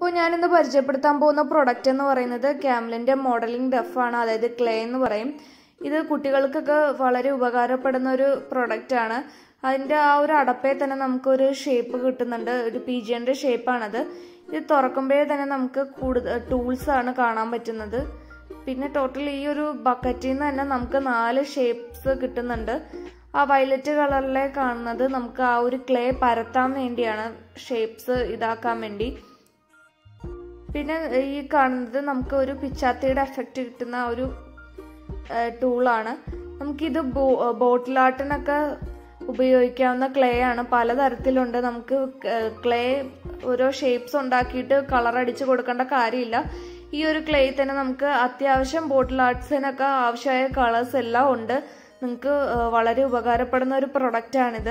അപ്പോൾ ഞാനിന്ന് പരിചയപ്പെടുത്താൻ പോകുന്ന പ്രൊഡക്റ്റ് എന്ന് പറയുന്നത് ക്യാമലിൻ്റെ മോഡലിംഗ് ഡഫാണ് അതായത് ക്ലേ എന്ന് പറയും ഇത് കുട്ടികൾക്കൊക്കെ വളരെ ഉപകാരപ്പെടുന്ന ഒരു പ്രൊഡക്റ്റ് ആണ് അതിൻ്റെ ആ ഒരു അടപ്പേ തന്നെ നമുക്കൊരു ഷേപ്പ് കിട്ടുന്നുണ്ട് ഒരു പി ജിൻ്റെ ഷേപ്പാണത് ഇത് തുറക്കുമ്പോഴേ തന്നെ നമുക്ക് കൂടുതൽ ടൂൾസ് ആണ് കാണാൻ പറ്റുന്നത് പിന്നെ ടോട്ടൽ ഈ ഒരു ബക്കറ്റിൽ നിന്ന് തന്നെ നമുക്ക് നാല് ഷേപ്സ് കിട്ടുന്നുണ്ട് ആ വയലറ്റ് കളറിലെ കാണുന്നത് നമുക്ക് ആ ഒരു ക്ലേ പരത്താൻ വേണ്ടിയാണ് ഷേപ്സ് ഇതാക്കാൻ വേണ്ടി പിന്നെ ഈ കാണുന്നത് നമുക്ക് ഒരു പിച്ചാത്തിയുടെ എഫക്റ്റ് കിട്ടുന്ന ഒരു ടൂളാണ് നമുക്കിത് ബോ ബോട്ടിൽ ആർട്ടിനൊക്കെ ഉപയോഗിക്കാവുന്ന ക്ലേ ആണ് പലതരത്തിലുണ്ട് നമുക്ക് ക്ലേ ഓരോ ഷേപ്സ് ഉണ്ടാക്കിയിട്ട് കളർ അടിച്ച് കൊടുക്കേണ്ട കാര്യമില്ല ഈ ഒരു ക്ലേ തന്നെ നമുക്ക് അത്യാവശ്യം ബോട്ടിൽ ആർട്സിനൊക്കെ ആവശ്യമായ കളേഴ്സ് എല്ലാം ഉണ്ട് നിങ്ങൾക്ക് വളരെ ഉപകാരപ്പെടുന്ന ഒരു പ്രൊഡക്റ്റ് ആണിത്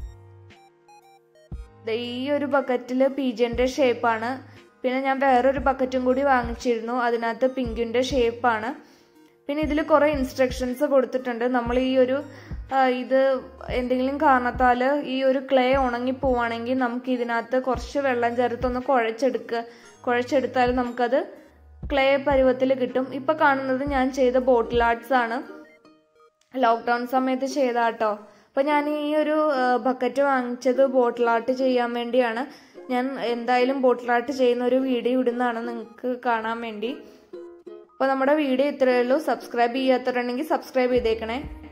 ഈ ഒരു ബക്കറ്റിൽ പീജന്റെ ഷേപ്പാണ് പിന്നെ ഞാൻ വേറൊരു ബക്കറ്റും കൂടി വാങ്ങിച്ചിരുന്നു അതിനകത്ത് പിങ്കിൻ്റെ ഷേപ്പാണ് പിന്നെ ഇതിൽ കുറേ ഇൻസ്ട്രക്ഷൻസ് കൊടുത്തിട്ടുണ്ട് നമ്മൾ ഈ ഒരു ഇത് എന്തെങ്കിലും കാരണത്താൽ ഈ ഒരു ക്ലേ ഉണങ്ങി പോവാണെങ്കിൽ നമുക്ക് ഇതിനകത്ത് കുറച്ച് വെള്ളം ചേർത്തൊന്ന് കുഴച്ചെടുക്കുക കുഴച്ചെടുത്താൽ നമുക്കത് ക്ലേ പരുവത്തിൽ കിട്ടും ഇപ്പം കാണുന്നത് ഞാൻ ചെയ്ത ബോട്ടിൽ ആർട്സ് ആണ് ലോക്ക്ഡൗൺ സമയത്ത് ചെയ്താട്ടോ അപ്പം ഞാൻ ഈ ഒരു ബക്കറ്റ് വാങ്ങിച്ചത് ബോട്ടിൽ ആർട്ട് ചെയ്യാൻ വേണ്ടിയാണ് ഞാൻ എന്തായാലും ബോട്ടിൽ ആർട്ട് ചെയ്യുന്ന ഒരു വീഡിയോ ഇടുന്നതാണ് നിങ്ങൾക്ക് കാണാൻ വേണ്ടി അപ്പോൾ നമ്മുടെ വീഡിയോ ഇത്രയേ ഉള്ളൂ സബ്സ്ക്രൈബ് ചെയ്യാത്തവരുണ്ടെങ്കിൽ സബ്സ്ക്രൈബ് ചെയ്തേക്കണേ